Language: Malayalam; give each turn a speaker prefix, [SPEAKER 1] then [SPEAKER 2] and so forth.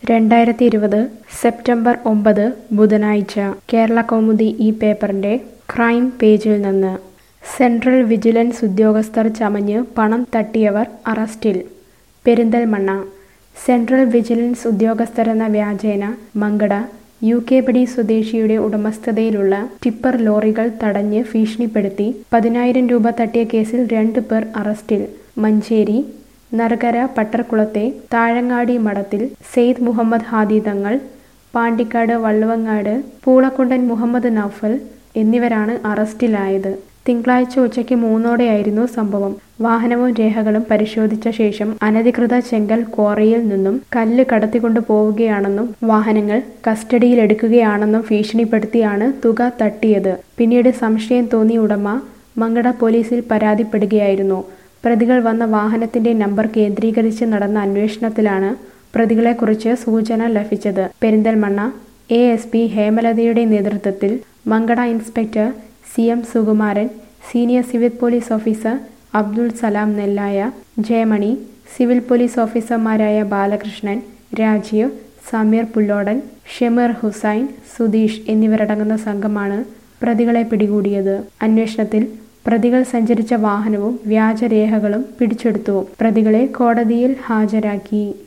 [SPEAKER 1] രണ്ടായിരത്തി ഇരുപത് സെപ്റ്റംബർ ഒമ്പത് ബുധനാഴ്ച കേരള കൗമുദി ഈ പേപ്പറിന്റെ ക്രൈം പേജിൽ നിന്ന് സെൻട്രൽ വിജിലൻസ് ഉദ്യോഗസ്ഥർ ചമഞ്ഞ് പണം തട്ടിയവർ അറസ്റ്റിൽ പെരിന്തൽമണ്ണ സെൻട്രൽ വിജിലൻസ് ഉദ്യോഗസ്ഥരെന്ന വ്യാജേന മങ്കട യു കെ പടി സ്വദേശിയുടെ ഉടമസ്ഥതയിലുള്ള ടിപ്പർ ലോറികൾ തടഞ്ഞ് ഭീഷണിപ്പെടുത്തി പതിനായിരം രൂപ തട്ടിയ കേസിൽ രണ്ടു പേർ അറസ്റ്റിൽ മഞ്ചേരി നർഗര പട്ടർകുളത്തെ താഴങ്ങാടി മഠത്തിൽ സെയ്ദ് മുഹമ്മദ് ഹാദി തങ്ങൾ പാണ്ടിക്കാട് വള്ളുവങ്ങാട് പൂളക്കുണ്ടൻ മുഹമ്മദ് നൌഫൽ എന്നിവരാണ് അറസ്റ്റിലായത് തിങ്കളാഴ്ച ഉച്ചയ്ക്ക് മൂന്നോടെയായിരുന്നു സംഭവം വാഹനവും രേഖകളും പരിശോധിച്ച ശേഷം അനധികൃത ചെങ്കൽ ക്വാറിയിൽ നിന്നും കല്ല് കടത്തിക്കൊണ്ടു പോവുകയാണെന്നും വാഹനങ്ങൾ കസ്റ്റഡിയിലെടുക്കുകയാണെന്നും ഭീഷണിപ്പെടുത്തിയാണ് തുക തട്ടിയത് പിന്നീട് സംശയം തോന്നിയ ഉടമ മങ്കട പോലീസിൽ പരാതിപ്പെടുകയായിരുന്നു പ്രതികൾ വന്ന വാഹനത്തിന്റെ നമ്പർ കേന്ദ്രീകരിച്ച് നടന്ന അന്വേഷണത്തിലാണ് പ്രതികളെക്കുറിച്ച് സൂചന ലഭിച്ചത് പെരിന്തൽമണ്ണ എ എസ് പി ഹേമലതയുടെ നേതൃത്വത്തിൽ Mankada inspector C M Sukumaran senior civil police officer Abdul Salam Nellaya Jayamani civil police ഓഫീസർമാരായ ബാലകൃഷ്ണൻ രാജീവ് സമീർ പുല്ലോടൻ ഷെമീർ ഹുസൈൻ സുധീഷ് എന്നിവരടങ്ങുന്ന സംഘമാണ് പ്രതികളെ പിടികൂടിയത് അന്വേഷണത്തിൽ പ്രതികൾ സഞ്ചരിച്ച വാഹനവും വ്യാജരേഖകളും പിടിച്ചെടുത്തു പ്രതികളെ കോടതിയിൽ ഹാജരാക്കി